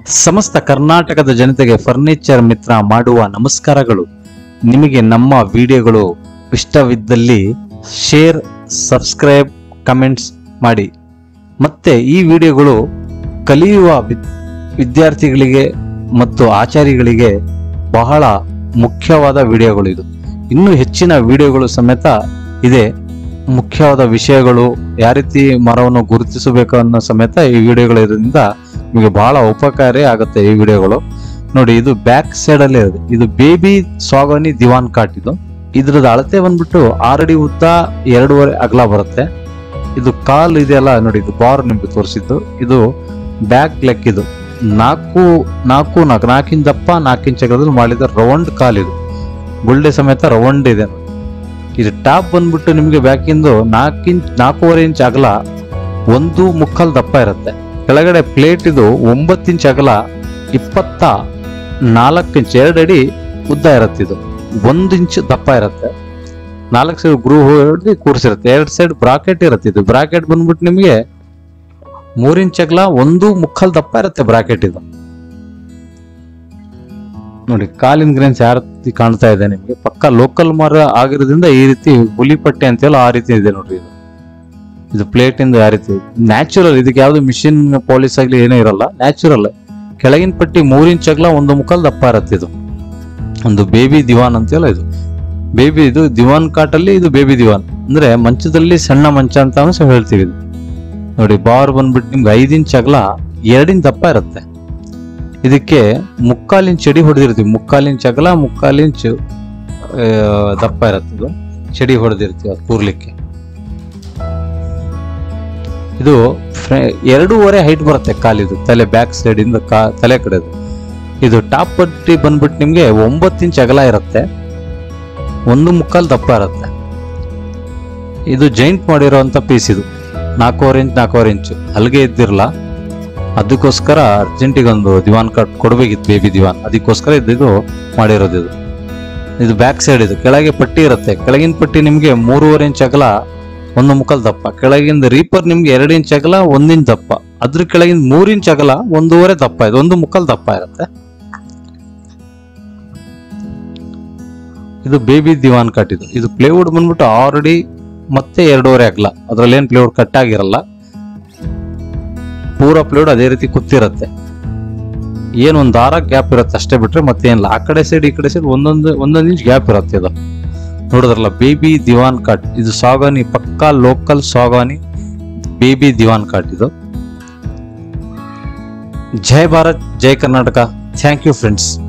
ಸಮಸ್ತ ಕರ್ನಾಟಕದ ಜನತೆಗೆ ಫರ್ನಿಚರ್ ಮಿತ್ರ ಮಾಡುವ ನಮಸ್ಕಾರಗಳು ನಿಮಗೆ ನಮ್ಮ ವಿಡಿಯೋಗಳು ಇಷ್ಟವಿದ್ದಲ್ಲಿ ಶೇರ್ ಸಬ್ಸ್ಕ್ರೈಬ್ ಕಮೆಂಟ್ಸ್ ಮಾಡಿ ಮತ್ತೆ ಈ ವಿಡಿಯೋಗಳು ಕಲಿಯುವ ವಿದ್- ವಿದ್ಯಾರ್ಥಿಗಳಿಗೆ ಮತ್ತು ಆಚಾರಿಗಳಿಗೆ ಬಹಳ ಮುಖ್ಯವಾದ ವಿಡಿಯೋಗಳು ಇದು ಇನ್ನೂ ಹೆಚ್ಚಿನ ವಿಡಿಯೋಗಳು ಸಮೇತ ಇದೆ ಮುಖ್ಯವಾದ ವಿಷಯಗಳು ಯಾವ ರೀತಿ ಮರವನ್ನು ಗುರುತಿಸಬೇಕು ಅನ್ನೋ ಸಮೇತ ಈ ವಿಡಿಯೋಗಳು ಇರೋದ್ರಿಂದ ನಿಮಗೆ ಬಹಳ ಉಪಕಾರಿ ಆಗುತ್ತೆ ಈ ವಿಡಿಯೋಗಳು ನೋಡಿ ಇದು ಬ್ಯಾಕ್ ಸೈಡ್ ಅಲ್ಲೇ ಇದೆ ಇದು ಬೇಬಿ ಸಾಗನಿ ದಿವಾನ್ ಕಾಟ್ ಇದು ಇದ್ರದ್ದು ಅಳತೆ ಬಂದ್ಬಿಟ್ಟು ಆರಡಿ ಉದ್ದ ಎರಡೂವರೆ ಅಗಲ ಬರುತ್ತೆ ಇದು ಕಾಲ್ ಇದೆಯಲ್ಲ ನೋಡಿ ಇದು ಬಾರ್ ನಿಮ್ಗೆ ತೋರಿಸಿದ್ದು ಇದು ಬ್ಯಾಕ್ ಲೆಕ್ ಇದು ನಾಲ್ಕು ನಾಲ್ಕು ನಾಲ್ಕು ನಾಲ್ಕಿನ ದಪ್ಪ ನಾಲ್ಕು ಇಂಚ್ ಅಗಲದಲ್ಲಿ ಮಾಡಿದ ರೌಂಡ್ ಕಾಲ್ ಇದು ಗುಳ್ಳೆ ಸಮೇತ ರೌಂಡ್ ಇದೆ ಇದು ಟಾಪ್ ಬಂದ್ಬಿಟ್ಟು ನಿಮಗೆ ಬ್ಯಾಕಿಂದು ನಾಲ್ಕು ಇಂಚ್ ನಾಲ್ಕೂವರೆ ಇಂಚ್ ಅಗಲ ಒಂದು ಮುಕ್ಕಾಲ್ ದಪ್ಪ ಇರುತ್ತೆ ಕೆಳಗಡೆ ಪ್ಲೇಟ್ ಇದು ಒಂಬತ್ತು ಇಂಚ್ ಅಗಲ ಇಪ್ಪತ್ತ ನಾಲ್ಕು ಇಂಚ್ ಎರಡು ಅಡಿ ಉದ್ದ ಇರುತ್ತೆ ಇದು ಒಂದು ಇಂಚ್ ದಪ್ಪ ಇರುತ್ತೆ ನಾಲ್ಕು ಸೈಡ್ ಗ್ರೂ ಹೊಡೆದು ಕೂರಿಸಿರುತ್ತೆ ಎರಡು ಸೈಡ್ ಬ್ರಾಕೆಟ್ ಇರುತ್ತೆ ಇದು ಬ್ರಾಕೆಟ್ ಬಂದ್ಬಿಟ್ಟು ನಿಮಗೆ ಮೂರ್ ಇಂಚ್ ಅಗಲ ಒಂದು ಮುಕ್ಕಾಲ್ ದಪ್ಪ ಇರುತ್ತೆ ಬ್ರಾಕೆಟ್ ಇದು ನೋಡಿ ಕಾಲಿನ ಗ್ರೇನ್ಸ್ ಯಾವ ರೀತಿ ಕಾಣ್ತಾ ಇದೆ ನಿಮಗೆ ಪಕ್ಕ ಲೋಕಲ್ ಮರ ಆಗಿರೋದ್ರಿಂದ ಈ ರೀತಿ ಹುಲಿ ಪಟ್ಟೆ ಅಂತೀವಲ್ಲ ಆ ರೀತಿ ಇದೆ ನೋಡ್ರಿ ಇದು ಇದು ಪ್ಲೇಟ್ ಇಂದ ಯಾವ ರೀತಿ ನ್ಯಾಚುರಲ್ ಇದಕ್ಕೆ ಯಾವ್ದು ಮಿಷಿನ್ ಪಾಲಿಸ್ ಆಗ್ಲಿ ಏನೂ ಇರಲ್ಲ ನ್ಯಾಚುರಲ್ ಕೆಳಗಿನ ಪಟ್ಟಿ ಮೂರ್ ಇಂಚ್ ಅಗಲ ಒಂದು ಮುಕ್ಕಾಲ್ ದಪ್ಪ ಇರುತ್ತೆ ಇದು ಒಂದು ಬೇಬಿ ದಿವಾನ್ ಅಂತೀವಲ್ಲ ಇದು ಬೇಬಿ ಇದು ದಿವಾನ್ ಕಾಟಲ್ಲಿ ಇದು ಬೇಬಿ ದಿವಾನ್ ಅಂದ್ರೆ ಮಂಚದಲ್ಲಿ ಸಣ್ಣ ಮಂಚ ಅಂತ ಸಹ ಹೇಳ್ತೀವಿ ಇದು ನೋಡಿ ಬಾರ್ ಬಂದ್ಬಿಟ್ಟು ನಿಮ್ಗೆ ಐದು ಇಂಚ್ ಅಗಲ ಎರಡಿನ ದಪ್ಪ ಇರುತ್ತೆ ಇದಕ್ಕೆ ಮುಕ್ಕಾಲ್ ಇಂಚ್ ಚಡಿ ಹೊಡೆದಿರ್ತೀವಿ ಮುಕ್ಕಾಲ್ ಇಂಚ್ ಅಗಲ ಮುಕ್ಕಾಲ್ ಇಂಚ್ ಆ, ದಪ್ಪ ಇರುತ್ತೆ ಇದು ಚಡಿ ಹೊಡೆದಿರ್ತೀವಿ ಅದು ಕೂರ್ಲಿಕ್ಕೆ ಇದು ಫ್ರ- ಎರಡೂವರೆ ಹೈಟ್ ಬರುತ್ತೆ ಕಾಲಿದು ತಲೆ ಬ್ಯಾಕ್ ಸೈಡ್ ಇಂದ ಕಾ ತಲೆ ಕಡೆದು ಇದು ಟಾಪ್ ಪಟ್ಟಿ ಬಂದ್ಬಿಟ್ಟು ನಿಮ್ಗೆ ಒಂಬತ್ತು ಇಂಚ್ ಅಗಲ ಇರುತ್ತೆ ಒಂದು ಮುಕ್ಕಾಲ್ ದಪ್ಪ ಇರುತ್ತೆ ಇದು ಜೈಂಟ್ ಮಾಡಿರೋಂಥ ಪೀಸ್ ಇದು ನಾಲ್ಕೂವರೆ ಇಂಚ್ ನಾಲ್ಕೂವರೆ ಇಂಚು ಅಲ್ಲಿಗೆ ಇದ್ದಿರಲ್ಲ ಅದಕ್ಕೋಸ್ಕರ ಅರ್ಜೆಂಟಿಗೆ ಒಂದು ದಿವಾನ್ ಕಟ್ ಕೊಡ್ಬೇಕಿತ್ತು ಬೇಬಿ ದಿವಾನ್ ಅದಕ್ಕೋಸ್ಕರ ಇದ್ದಿದ್ದು ಮಾಡಿರೋದು ಇದು ಇದು ಬ್ಯಾಕ್ ಸೈಡ್ ಇದು ಕೆಳಗೆ ಪಟ್ಟಿ ಇರುತ್ತೆ ಕೆಳಗಿನ ಪಟ್ಟಿ ನಿಮಗೆ ಮೂರುವರೆ ಇಂಚ್ ಅಗಲ ಒಂದು ಮುಕ್ಕಲ್ ದಪ್ಪ ಕೆಳಗಿಂದ ರೀಪರ್ ನಿಮ್ಗೆ ಎರಡು ಇಂಚ್ ಅಗಲ ಒಂದ್ ಇಂಚ್ ದಪ್ಪ ಅದ್ರ ಕೆಳಗಿಂದ ಮೂರ್ ಇಂಚ್ ಅಗಲ ಒಂದೂವರೆ ದಪ್ಪ ಇದೆ ಒಂದು ಮುಕ್ಕಲ್ ದಪ್ಪ ಇರುತ್ತೆ ಇದು ಬೇಬಿ ದಿವಾನ್ ಕಟ್ ಇದು ಇದು ಪ್ಲೇವುಡ್ ಬಂದ್ಬಿಟ್ಟು ಆಲ್ರೆಡಿ ಮತ್ತೆ ಎರಡೂವರೆ ಅಗಲ ಅದ್ರಲ್ಲಿ ಏನ್ ಪ್ಲೇವುಡ್ ಕಟ್ ಆಗಿರಲ್ಲ ಪೂರ ಪ್ಲೇವುಡ್ ಅದೇ ರೀತಿ ಕೂತಿರುತ್ತೆ ಏನ್ ಒಂದ್ ದಾರ ಗ್ಯಾಪ್ ಇರುತ್ತೆ ಅಷ್ಟೇ ಬಿಟ್ರೆ ಮತ್ತೆ ಏನಿಲ್ಲ ಆ ಕಡೆ ಸೈಡ್ ಈ ಕಡೆ ಸೈಡ್ ಒಂದೊಂದು ಒಂದೊಂದು ಇಂಚ್ ಗ್ಯಾಪ್ ಇರುತ್ತೆ ಇದು ನೋಡಿದ್ರಲ್ಲ ಬೇಬಿ ದಿವಾನ್ ಕಾಟ್ ಇದು ಸಾಗಾನಿ ಪಕ್ಕಾ ಲೋಕಲ್ ಸಾಗಾನಿ ಬೇಬಿ ದಿವಾನ್ ಕಾಟ್ ಇದು ಜೈ ಭಾರತ್ ಜೈ ಕರ್ನಾಟಕ ಥ್ಯಾಂಕ್ ಯು ಫ್ರೆಂಡ್ಸ್